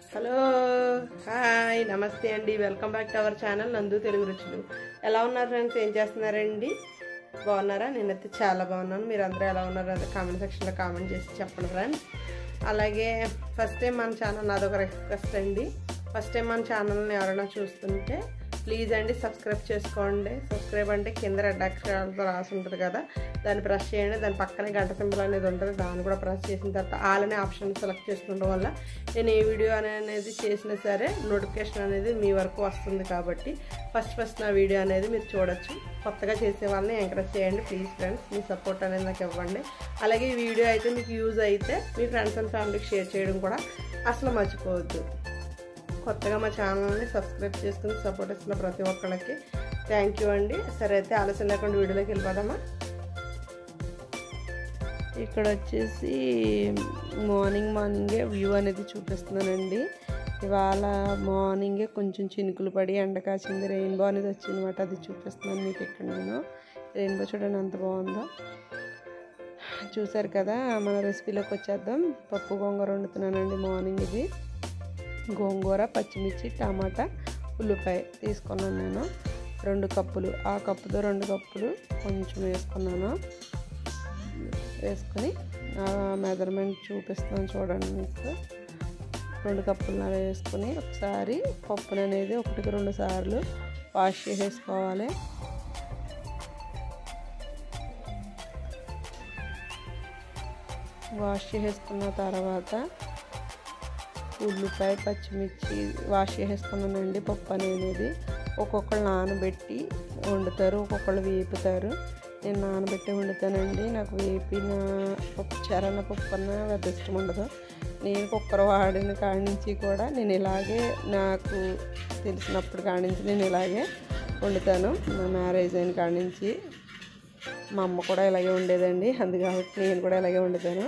Hello hi నమస్తే అండి welcome back to our channel నందు తెలుగు రుచులు ఎలా ఉన్నారు ఫ్రెండ్స్ ఏం చేస్తున్నారండి బాగున్నారా నేనైతే చాలా బాగున్నాను మీరు అందరూ ఎలా ఉన్నారు అదే కామెంట్ సెక్షన్లో కామెంట్ చేసి చెప్పండి ఫ్రెండ్స్ అలాగే ఫస్ట్ టైం మన ఛానల్ నాదొక రిక్వెస్ట్ అండి ఫస్ట్ టైం మన ఛానల్ని ఎవరైనా చూస్తుంటే ప్లీజ్ అండి సబ్స్క్రైబ్ చేసుకోండి సబ్స్క్రైబ్ అంటే కింద రెడ్ అక్షరాలతో రాసి ఉంటుంది కదా దాన్ని ప్రెస్ చేయండి దాని పక్కనే గంట సింబల్ అనేది ఉంటుంది దాన్ని కూడా ప్రెస్ చేసిన తర్వాత ఆల్ అనే ఆప్షన్ సెలెక్ట్ చేసుకుంటం వల్ల నేను ఏ వీడియో అనేది చేసినా సరే నోటిఫికేషన్ అనేది మీ వరకు వస్తుంది కాబట్టి ఫస్ట్ ఫస్ట్ నా వీడియో అనేది మీరు చూడొచ్చు కొత్తగా చేసే వాళ్ళని ఎంకరేజ్ చేయండి ప్లీజ్ ఫ్రెండ్స్ మీ సపోర్ట్ అనేది నాకు ఇవ్వండి అలాగే ఈ వీడియో అయితే మీకు యూజ్ అయితే మీ ఫ్రెండ్స్ అండ్ ఫ్యామిలీకి షేర్ చేయడం కూడా అసలు మర్చిపోవద్దు కొత్తగా మా ఛానల్ని సబ్స్క్రైబ్ చేసుకుని సపోర్ట్ ఇస్తున్న ప్రతి ఒక్కళ్ళకి థ్యాంక్ యూ అండి సరే అయితే ఆలస్యం లేకుండా వీడియోలోకి వెళ్ళిపోదామా ఇక్కడ వచ్చేసి మార్నింగ్ మార్నింగే వ్యూ అనేది చూపిస్తున్నానండి ఇవాళ మార్నింగే కొంచెం చినుకులు పడి ఎండ కాసింది రెయిన్బో అనేది వచ్చిందన్నమాట అది చూపిస్తున్నాను మీకు ఇక్కడ నేను రెయిన్బో చూడండి ఎంత బాగుందో చూసారు కదా మన రెసిపీలోకి వచ్చేద్దాం పప్పు గోంగూర వండుతున్నానండి మార్నింగ్ ఇది గోంగూర పచ్చిమిర్చి టమాటా ఉల్లిపాయ తీసుకున్నాను నేను రెండు కప్పులు ఆ కప్పుతో రెండు కప్పులు కొంచెం వేసుకున్నాను వేసుకొని మెజర్మెంట్ చూపిస్తాను చూడండి మీకు రెండు కప్పులు వేసుకొని ఒకసారి పప్పును అనేది ఒకటికి రెండు సార్లు వాష్ చేసేసుకోవాలి వాష్ చేసేసుకున్న తర్వాత ఉల్లిపాయ పచ్చిమిర్చి వాష్ చేసేసుకున్నానండి పప్పు అనేది ఒక్కొక్కరు నానబెట్టి వండుతారు ఒక్కొక్కరు వేపుతారు నేను నానబెట్టి వండుతానండి నాకు వేపిన పప్పు చరణ పప్పు అన్న పెద్ద ఇష్టం ఉండదు నేను కుక్కర్ వాడిన కాడి నుంచి కూడా నేను ఇలాగే నాకు తెలిసినప్పుడు కాడి నుంచి నేను ఇలాగే వండుతాను నా మ్యారేజ్ అయిన కాడి నుంచి మా అమ్మ కూడా ఇలాగే ఉండేదండి అందు కాబట్టి నేను కూడా ఇలాగే వండుతాను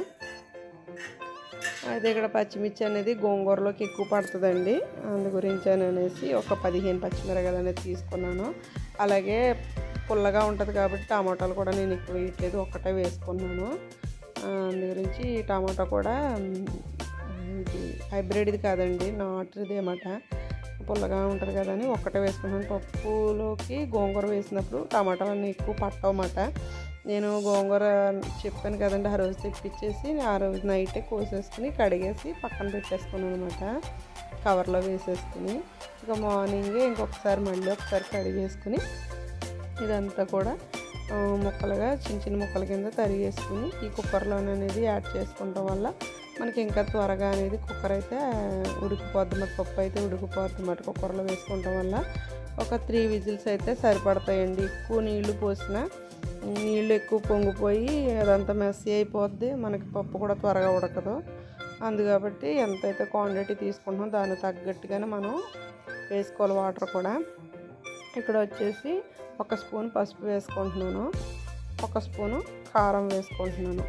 అయితే ఇక్కడ పచ్చిమిర్చి అనేది గోంగూరలోకి ఎక్కువ పడుతుందండి అందు గురించి అని అనేసి ఒక పదిహేను పచ్చిమిరకాయలు అనేది తీసుకున్నాను అలాగే పుల్లగా ఉంటుంది కాబట్టి టమాటాలు కూడా నేను ఎక్కువ వేయట్లేదు ఒక్కటే వేసుకున్నాను అందు గురించి టమాటా కూడా ఇది హైబ్రిడ్ది కాదండి నాటుది అన్నమాట పుల్లగా ఉంటుంది కదా అని ఒక్కటే వేసుకున్నాను పప్పులోకి గోంగూర వేసినప్పుడు టమాటాలన్నీ ఎక్కువ పట్టవన్నమాట నేను గోంగూర చెప్పాను కదండి ఆ రోజు తెప్పించేసి ఆ రోజు నైటే కోసేసుకుని కడిగేసి పక్కన పెట్టేసుకున్నాను అనమాట కవర్లో వేసేసుకుని ఇక మార్నింగే ఇంకొకసారి మళ్ళీ ఒకసారి కడిగేసుకుని ఇదంతా కూడా ముక్కలుగా చిన్న చిన్న ముక్కల కింద తరిగేసుకుని ఈ కుక్కర్లో అనేది యాడ్ చేసుకోవటం వల్ల మనకి ఇంకా త్వరగా అనేది కుక్కర్ అయితే ఉడికిపోద్ది మాట పప్పు అయితే ఉడికిపోద్ది మాట కుక్కర్లో వేసుకోవటం వల్ల ఒక త్రీ విజిల్స్ అయితే సరిపడతాయండి ఎక్కువ నీళ్లు పోసిన నీళ్ళు ఎక్కువ పొంగిపోయి అదంతా మెస్సీ అయిపోద్ది మనకి పప్పు కూడా త్వరగా ఉడకదు అందు కాబట్టి ఎంతైతే క్వాంటిటీ తీసుకుంటున్నామో దానికి తగ్గట్టుగానే మనం వేసుకోవాలి వాటర్ కూడా ఇక్కడ వచ్చేసి ఒక స్పూన్ పసుపు వేసుకుంటున్నాను ఒక స్పూను కారం వేసుకుంటున్నాను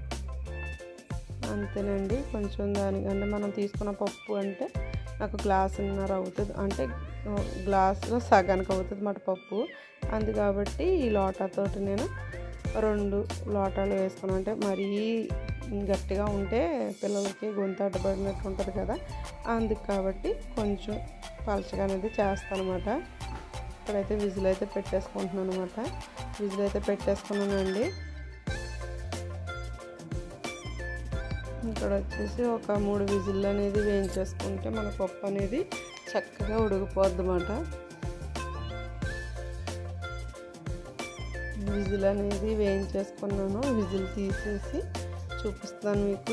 అంతేనండి కొంచెం దానికంటే మనం తీసుకున్న పప్పు అంటే నాకు గ్లాసున్నర అవుతుంది అంటే గ్లాసులో సగానికి అవుతుంది మాట పప్పు అందు కాబట్టి ఈ లోటాతోటి నేను రెండు లోటాలు వేసుకున్నాను అంటే మరీ గట్టిగా ఉంటే పిల్లలకి గొంతు అడ్డపడినట్టు ఉంటుంది కదా అందుకు కాబట్టి కొంచెం పలచగా అనేది చేస్తాను అనమాట ఇక్కడైతే విజిల్ అయితే పెట్టేసుకుంటున్నాను అనమాట విజిల్ అయితే పెట్టేసుకున్నానండి ఇక్కడ వచ్చేసి ఒక మూడు విజిల్ అనేది వేయించేసుకుంటే మన పప్పు అనేది చక్కగా ఉడికిపోద్ది అన్నమాట విజిల్ అనేది వేయించేసుకున్నాను విజిల్ తీసేసి చూపిస్తాను మీకు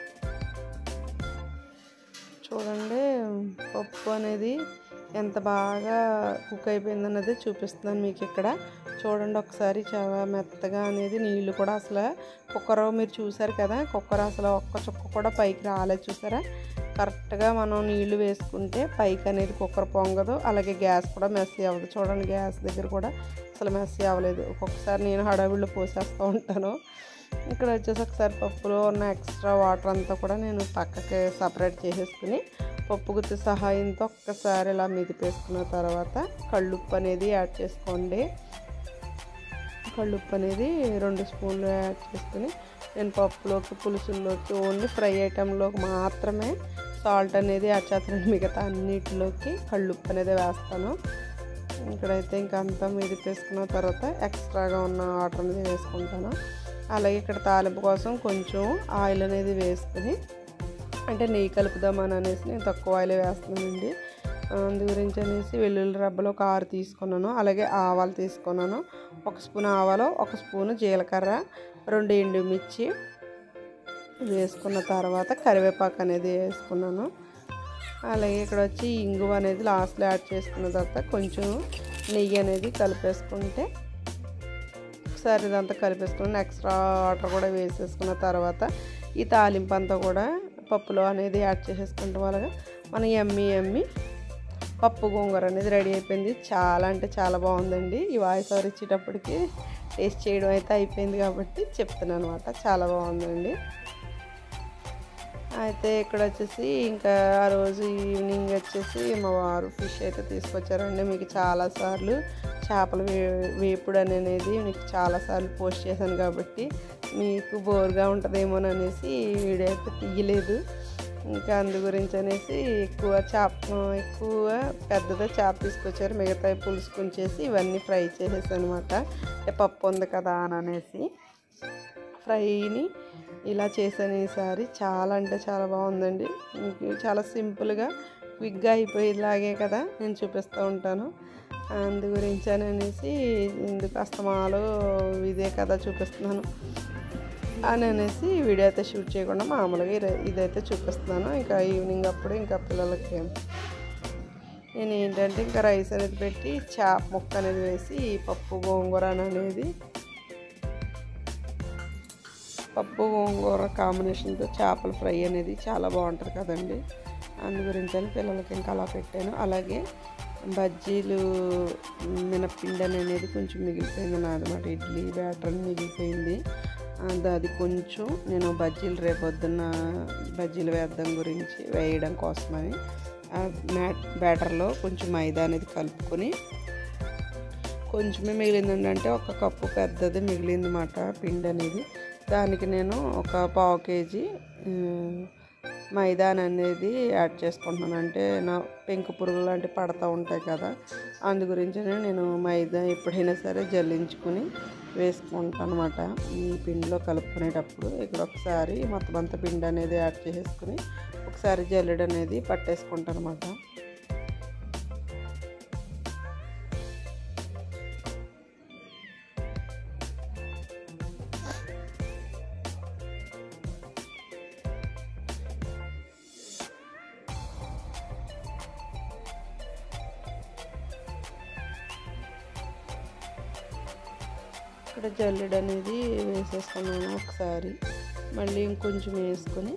చూడండి పప్పు అనేది ఎంత బాగా కుక్ అయిపోయింది అన్నది చూపిస్తున్నాను మీకు ఇక్కడ చూడండి ఒకసారి చాలా మెత్తగా అనేది నీళ్ళు కూడా అసలు కుక్కర్ మీరు చూసారు కదా కుక్కర్ అసలు ఒక్క చుక్క కూడా పైకి రాలేదు చూసారా కరెక్ట్గా మనం నీళ్లు వేసుకుంటే పైకి అనేది కుక్కర్ పొంగదు అలాగే గ్యాస్ కూడా మెస్సీ అవ్వదు చూడండి గ్యాస్ దగ్గర కూడా అసలు మెస్సీ అవ్వలేదు ఒక్కొక్కసారి నేను హడావిళ్ళు పోసేస్తూ ఉంటాను ఇక్కడ వచ్చేసి ఒకసారి పప్పులో ఉన్న ఎక్స్ట్రా వాటర్ అంతా కూడా నేను పక్కకి సపరేట్ చేసేసుకుని పప్పు గుత్తి సహాయంతో ఒక్కసారి ఇలా మెదిపేసుకున్న తర్వాత కళ్ళుప్పు అనేది యాడ్ చేసుకోండి కళ్ళుప్పు అనేది రెండు స్పూన్లు యాడ్ చేసుకుని నేను పప్పులోకి పులుసుల్లోకి ఓన్లీ ఫ్రై ఐటెంలోకి మాత్రమే సాల్ట్ అనేది యాడ్ చేస్తాను మిగతా అన్నిటిలోకి కళ్ళుప్పు అనేది వేస్తాను ఇక్కడైతే ఇంకా అంతా మెదిపేసుకున్న తర్వాత ఎక్స్ట్రాగా ఉన్న వాటర్ అనేది వేసుకుంటాను అలాగే ఇక్కడ తాలింపు కోసం కొంచెం ఆయిల్ అనేది వేసుకుని అంటే నెయ్యి కలుపుదామని అనేసి నేను తక్కువ ఆయిల్ వేస్తున్నానండి అందు గురించి అనేసి వెల్లుల్లి రబ్బలు ఒక ఆరు తీసుకున్నాను అలాగే ఆవాలు తీసుకున్నాను ఒక స్పూన్ ఆవాలు ఒక స్పూన్ జీలకర్ర రెండు ఎండుమిర్చి వేసుకున్న తర్వాత కరివేపాకు అనేది వేసుకున్నాను అలాగే ఇక్కడ వచ్చి ఇంగువ అనేది లాస్ట్లో యాడ్ చేసుకున్న తర్వాత కొంచెం నెయ్యి అనేది కలిపేసుకుంటే ఒకసారి ఇదంతా కలిపేసుకుని ఎక్స్ట్రా వాటర్ కూడా వేసేసుకున్న తర్వాత ఈ తాలింపు అంతా కూడా పప్పులో అనేది యాడ్ చేసేసుకుంటాం అలాగా మన ఎమ్మి ఎమ్మి పప్పు గోంగూర అనేది రెడీ అయిపోయింది చాలా అంటే చాలా బాగుందండి ఈ వాయిస్ ఓవర్ ఇచ్చేటప్పటికి టేస్ట్ చేయడం అయితే అయిపోయింది కాబట్టి చెప్తున్నాను అనమాట చాలా బాగుందండి అయితే ఇక్కడ వచ్చేసి ఇంకా ఆ రోజు ఈవినింగ్ వచ్చేసి మా వారు ఫిష్ అయితే తీసుకొచ్చారండి మీకు చాలాసార్లు చేపల వే వేపుడు అనేది మీకు చాలాసార్లు పోస్ట్ చేశాను కాబట్టి మీకు బోర్గా ఉంటుందేమోననేసి ఈ వీడియో అయితే తీయలేదు ఇంకా అందు గురించి అనేసి ఎక్కువ చేప ఎక్కువ పెద్దదే చేప తీసుకొచ్చారు మిగతా పులుసు కొంచేసి ఇవన్నీ ఫ్రై చేసేసి అనమాట అంటే పప్పు ఉంది కదా అని అనేసి ఫ్రైని ఇలా చేశాను ఈసారి చాలా అంటే చాలా బాగుందండి మీకు చాలా సింపుల్గా క్విక్గా అయిపోయేలాగే కదా నేను చూపిస్తూ ఉంటాను అందు గురించి అని అనేసి ఇందుకు అస్తమాలు ఇదే కదా చూపిస్తున్నాను అని అనేసి వీడియో అయితే షూట్ చేయకుండా మామూలుగా ఇదే- ఇదైతే చూపిస్తున్నాను ఇంకా ఈవినింగ్ అప్పుడు ఇంకా పిల్లలకి నేను ఏంటంటే ఇంకా రైస్ అనేది పెట్టి చేప ముక్క అనేది వేసి ఈ పప్పు గోంగూర అనేది పప్పు గోంగూర కాంబినేషన్తో చేపల ఫ్రై అనేది చాలా బాగుంటుంది కదండి అందు గురించి అని పిల్లలకి ఇంకా అలా పెట్టాను అలాగే బజ్జీలు మినప్పిండి అనేది కొంచెం మిగిలిపోయింది నాదన్నమాట ఇడ్లీ బ్యాటర్ అని మిగిలిపోయింది అది అది కొంచెం నేను బజ్జీలు రేపు పొద్దున్న బజ్జీలు వేద్దాం గురించి వేయడం కోసమని ఆ మ్యాట్ బ్యాటర్లో కొంచెం మైదా అనేది కలుపుకొని కొంచెమే మిగిలిందండి అంటే ఒక కప్పు పెద్దది మిగిలిందన్నమాట పిండి అనేది దానికి నేను ఒక పావు కేజీ ఉమ్, మైదాన్ అనేది యాడ్ చేసుకుంటున్నాను అంటే నా పెంకు పురుగులు లాంటివి పడతా ఉంటాయి కదా అందు గురించి నేను మైదా ఎప్పుడైనా సరే జల్లించుకుని వేసుకుంటాను అనమాట ఈ పిండిలో కలుపుకునేటప్పుడు ఇక్కడ ఒకసారి మొత్తం అంతా పిండి అనేది యాడ్ చేసేసుకుని ఒకసారి జల్లెడ అనేది పట్టేసుకుంటాను అనమాట ఇక్కడ జల్లెడ అనేది వేసేసుకున్నాను ఒకసారి మళ్ళీ ఇంకొంచెం వేసుకొని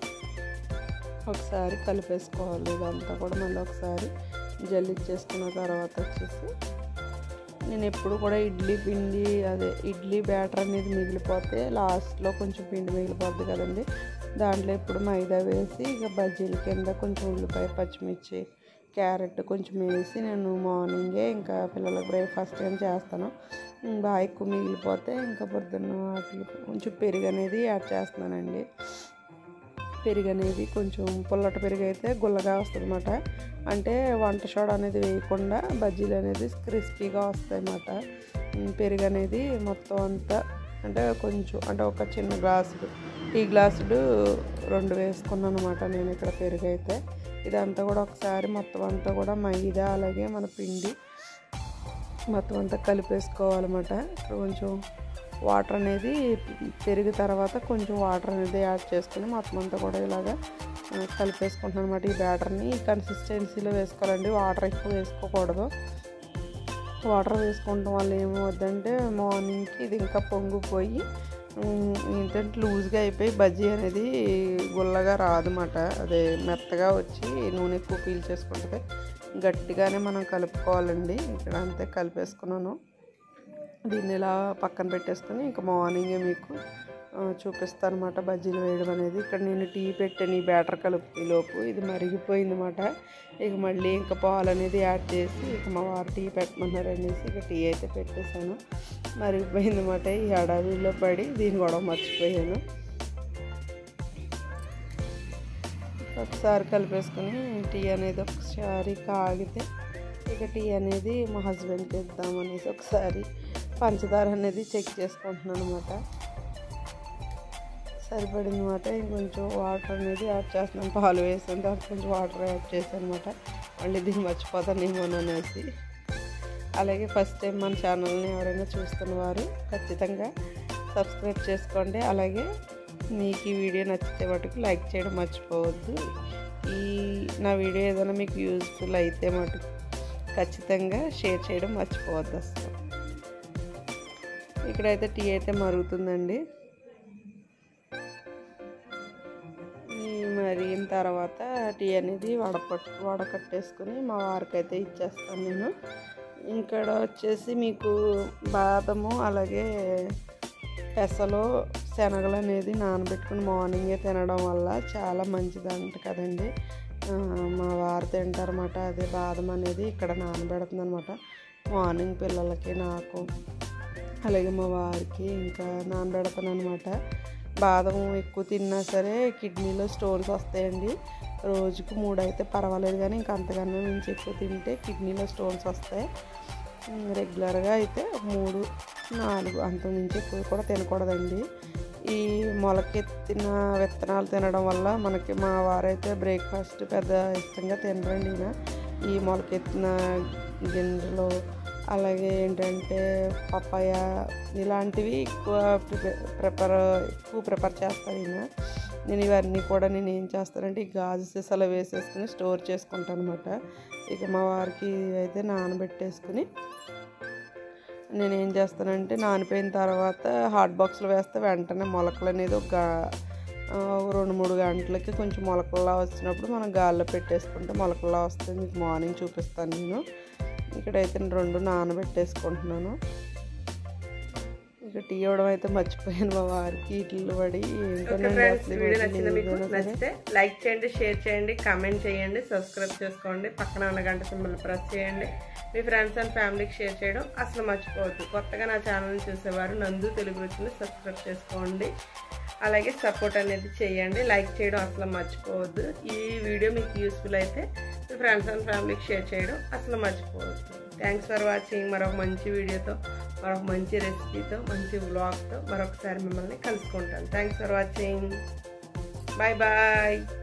ఒకసారి కలిపేసుకోవాలి ఇదంతా కూడా మళ్ళీ ఒకసారి జల్లిచ్చేసుకున్న తర్వాత వచ్చేసి నేను ఎప్పుడు కూడా ఇడ్లీ పిండి అదే ఇడ్లీ బ్యాటర్ అనేది మిగిలిపోతే లాస్ట్లో కొంచెం పిండి మిగిలిపోద్ది కదండి దాంట్లో ఇప్పుడు మైదా వేసి ఇక బజ్జీల కింద కొంచెం ఉల్లిపాయ పచ్చిమిర్చి క్యారెట్ కొంచెం వేసి నేను మార్నింగే ఇంకా పిల్లలకు బ్రేక్ఫాస్ట్ ఏం చేస్తాను ఉమ్, బాగా ఎక్కువ మిగిలిపోతే ఇంకా పొద్దున్న వాటికి కొంచెం పెరుగు అనేది యాడ్ చేస్తున్నానండి పెరుగు అనేది కొంచెం పుల్లట పెరుగు అయితే గుల్లగా వస్తుంది అనమాట అంటే వంట సోడా అనేది వేయకుండా బజ్జీలు అనేది క్రిస్పీగా వస్తాయి అన్నమాట ఉమ్, పెరుగు అనేది మొత్తం అంతా అంటే కొంచెం అంటే ఒక చిన్న గ్లాసుడు టీ గ్లాసుడు రెండు వేసుకున్నాను అనమాట నేను ఇక్కడ పెరుగు అయితే ఇదంతా కూడా ఒకసారి మొత్తం అంతా కూడా మైదా అలాగే మన పిండి మొత్తం అంతా కలిపేసుకోవాలన్నమాట ఇక్కడ కొంచెం వాటర్ అనేది పెరిగిన తర్వాత కొంచెం వాటర్ అనేది యాడ్ చేసుకుని మొత్తం అంతా కూడా ఇలాగా ఆ, కలిపేసుకుంటున్నాను అనమాట ఈ బ్యాటర్ని ఈ కన్సిస్టెన్సీలో వేసుకోవాలండి వాటర్ ఎక్కువ వేసుకోకూడదు వాటర్ వేసుకోవడం వల్ల ఏమవుద్దంటే మార్నింగ్కి ఇది ఇంకా పొంగిపోయి ఉమ్, ఏంటంటే లూజ్గా అయిపోయి బజ్జీ అనేది గుల్లగా రాదన్నమాట అదే మెత్తగా వచ్చి నూనె ఎక్కువ పీల్చేసుకుంటుంది గట్టిగానే మనం కలుపుకోవాలండి ఇక్కడ అంతే కలిపేసుకున్నాను దీన్ని ఇలా పక్కన పెట్టేసుకొని ఇంకా మార్నింగే మీకు ఆ, చూపిస్తాను అనమాట బజ్జీలు వేయడం అనేది ఇక్కడ నేను టీ పెట్టాను ఈ బ్యాటర్ కలుపుతీ లోపు ఇది మరిగిపోయింది అనమాట ఇక మళ్ళీ ఇంకా పాలు అనేది యాడ్ చేసి ఇక మా వారు టీ పెట్టమన్నారు అనేసి ఇక టీ అయితే పెట్టేశాను మరిగిపోయింది అనమాట ఈ హడావిలో పడి దీన్ని కూడా మర్చిపోయాను ఒకసారి కలిపేసుకుని టీ అనేది ఒకసారి కాగితే ఇక టీ అనేది మా హస్బెండ్కి ఇద్దామనేసి ఒకసారి పంచదార అనేది చెక్ చేసుకుంటున్నాను అనమాట సరిపడింది అనమాట ఇంకొంచెం వాటర్ అనేది యాడ్ చేస్తున్నాను పాలు వేసిన తర్వాత కొంచెం వాటర్ యాడ్ చేశాను అనమాట మళ్ళీ దీన్ని మర్చిపోతానేమో అనేసి అలాగే ఫస్ట్ టైం మన ఛానల్ని ఎవరైనా చూస్తున్న వారు ఖచ్చితంగా సబ్స్క్రైబ్ చేసుకోండి అలాగే మీకు ఈ వీడియో నచ్చితే మటుకు లైక్ చేయడం మర్చిపోవద్దు ఈ నా వీడియో ఏదైనా మీకు యూజ్ఫుల్ అయితే మటుకు ఖచ్చితంగా షేర్ చేయడం మర్చిపోవద్దు అసలు ఇక్కడైతే టీ అయితే మరుగుతుందండి ఈ మరిగిన తర్వాత టీ అనేది వడపట్ వడకట్టేసుకుని మా వారికి అయితే ఇచ్చేస్తాను నేను ఇక్కడ వచ్చేసి మీకు బాదము అలాగే పెసలు శనగలు అనేది నానబెట్టుకుని మార్నింగే తినడం వల్ల చాలా మంచిదంట కదండి ఆ, మా వారు తింటారన్నమాట అదే బాదం అనేది ఇక్కడ నానబెడుతుంది అనమాట మార్నింగ్ పిల్లలకి నాకు అలాగే మా వారికి ఇంకా నానబెడతాను అనమాట బాదం ఎక్కువ తిన్నా సరే కిడ్నీలో స్టోన్స్ వస్తాయండి రోజుకు మూడు అయితే పర్వాలేదు కానీ ఇంకా అంతకన్నా మించి ఎక్కువ తింటే కిడ్నీలో స్టోన్స్ వస్తాయి ఉమ్, రెగ్యులర్గా అయితే మూడు నాలుగు అంత మించి ఎక్కువ కూడా తినకూడదండి ఈ మొలకెత్తిన విత్తనాలు తినడం వల్ల మనకి మా వారైతే బ్రేక్ఫాస్ట్ పెద్ద ఇష్టంగా తినరండి ఈయన ఈ మొలకెత్తిన గింజలు అలాగే ఏంటంటే పపాయ ఇలాంటివి ఎక్కువ ప్రిపేర్ ప్రిపేర్ ఎక్కువ ప్రిపేర్ చేస్తాను ఈయన నేను ఇవన్నీ కూడా నేను ఏం చేస్తానంటే ఈ గాజు సీసాలో వేసేసుకుని స్టోర్ చేసుకుంటాను అనమాట ఇక మా వారికి అయితే నానబెట్టేసుకుని నేను ఏం చేస్తానంటే నానిపోయిన తర్వాత హాట్ బాక్స్లో వేస్తే వెంటనే మొలకలు అనేది ఒక గా- ఆ, రెండు మూడు గంటలకి కొంచెం మొలకల్లా వచ్చినప్పుడు మనం గాల్లో పెట్టేసుకుంటే మొలకల్లా వస్తుంది మీకు మార్నింగ్ చూపిస్తాను నేను ఇక్కడైతే నేను రెండు నానబెట్టేసుకుంటున్నాను ఇక టీ ఇవ్వడం అయితే మర్చిపోయాను మా వారికి ఇట్లు పడి ఏంటోనండి ఫ్రెండ్స్ అసలు ఈ వీడియో మధ్య నచ్చిందా మీకు ఏదైనా సరే. నచ్చితే లైక్ చేయండి షేర్ చేయండి కామెంట్ చేయండి సబ్స్క్రైబ్ చేసుకోండి పక్కన ఉన్న గంట సింబల్ ప్రెస్ చేయండి మీ ఫ్రెండ్స్ అండ్ ఫ్యామిలీకి షేర్ చేయడం అసలు మర్చిపోవద్దు కొత్తగా నా ఛానల్ని చూసేవారు నందు తెలుగు రుచిని సబ్స్క్రైబ్ చేసుకోండి అలాగే సపోర్ట్ అనేది చేయండి లైక్ చేయడం అసలు మర్చిపోవద్దు ఈ వీడియో మీకు యూస్ఫుల్ అయితే మీ ఫ్రెండ్స్ అండ్ ఫ్యామిలీకి షేర్ చేయడం అసలు మర్చిపోవద్దు థ్యాంక్స్ ఫర్ వాచింగ్ మరొక మంచి వీడియోతో మరొక మంచి రెసిపీతో మంచి వ్లాగ్తో మరొకసారి మిమ్మల్ని కలుసుకుంటాను thanks for watching bye bye